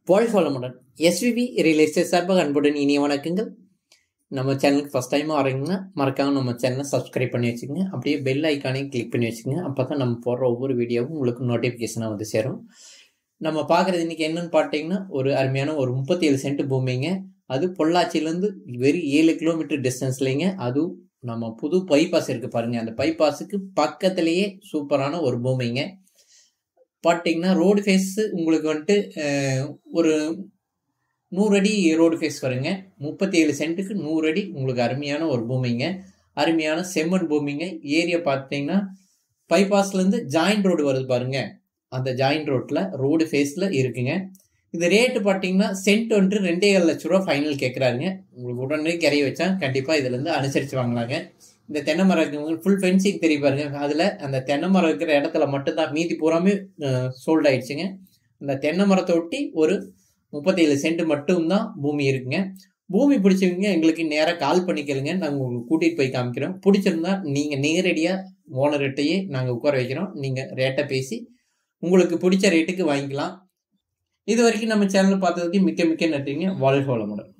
வாழ்க வளமுடன் SPB real estate சார்பாக அன்புடன் இனிய வணக்கங்கள் நம்ம சேனலுக்கு ஃபஸ்ட் டைம் வரீங்கன்னா மறக்காம நம்ம சேனலை சப்ஸ்கிரைப் பண்ணி வச்சுக்கோங்க அப்படியே பெல் ஐக்கானையும் கிளிக் பண்ணி வச்சுக்கோங்க அப்போ தான் நம்ம போடுற ஒவ்வொரு வீடியோவும் உங்களுக்கு நோட்டிஃபிகேஷனாக வந்து சேரும் நம்ம பார்க்குறது இன்றைக்கி என்னன்னு பார்த்தீங்கன்னா ஒரு அருமையான ஒரு முப்பத்தி ஏழு சென்ட் பூமிங்க அது பொள்ளாச்சியிலேருந்து வெறும் ஏழு கிலோமீட்டர் டிஸ்டன்ஸ்லேங்க அதுவும் நம்ம புது பைபாஸ் இருக்குது பாருங்கள் அந்த பைபாஸுக்கு பக்கத்துலேயே சூப்பரான ஒரு பூமிங்க பார்த்தீங்கன்னா ரோடு ஃபேஸ் உங்களுக்கு வந்துட்டு அஹ், ஒரு நூறு அடி ரோடு ஃபேஸ் வருங்க முப்பத்தி ஏழு சென்ட்டுக்கு நூறு அடி உங்களுக்கு அருமையான ஒரு பூமிங்க அருமையான செம்மண் பூமிங்க ஏரியா பார்த்தீங்கன்னா பைபாஸ்லேருந்து ஜாயிண்ட் ரோடு வருது பாருங்க அந்த ஜாயிண்ட் ரோட்டில் ரோடு ஃபேஸில் இருக்குங்க இது ரேட்டு பார்த்தீங்கன்னா சென்ட் வந்துட்டு ரெண்டே ஏழு லட்ச ரூபா ஃபைனல் கேட்குறாருங்க உங்களுக்கு உடனே கரைய வச்சா கண்டிப்பாக இதுலேருந்து அனுசரித்து வாங்கலாங்க இந்த தென்னை மரம் ஃபுல் ஃபென்சிங் தெரிய பாருங்க அதில் அந்த தென்னை மரம் இருக்கிற இடத்துல மட்டும்தான் மீதி பூராமே சோல்ட் ஆயிடுச்சுங்க அந்த தென்னை மரத்தை ஒட்டி ஒரு முப்பத்தேழு சென்ட் மட்டும்தான் பூமி இருக்குங்க பூமி பிடிச்சவங்க எங்களுக்கு நேராக கால் பண்ணிக்கலுங்க நாங்கள் உங்களுக்கு கூட்டிகிட்டு போய் காமிக்கிறோம் பிடிச்சிருந்தா நீங்கள் நேரடியாக ஓனர்கிட்டயே நாங்கள் உட்கார வைக்கிறோம் நீங்கள் ரேட்டை பேசி உங்களுக்கு பிடிச்ச ரேட்டுக்கு வாங்கிக்கலாம் இது வரைக்கும் நம்ம சேனல் பார்த்ததுக்கு மிக்க மிக்க நன்றிங்க வாழ்க வளமுடன்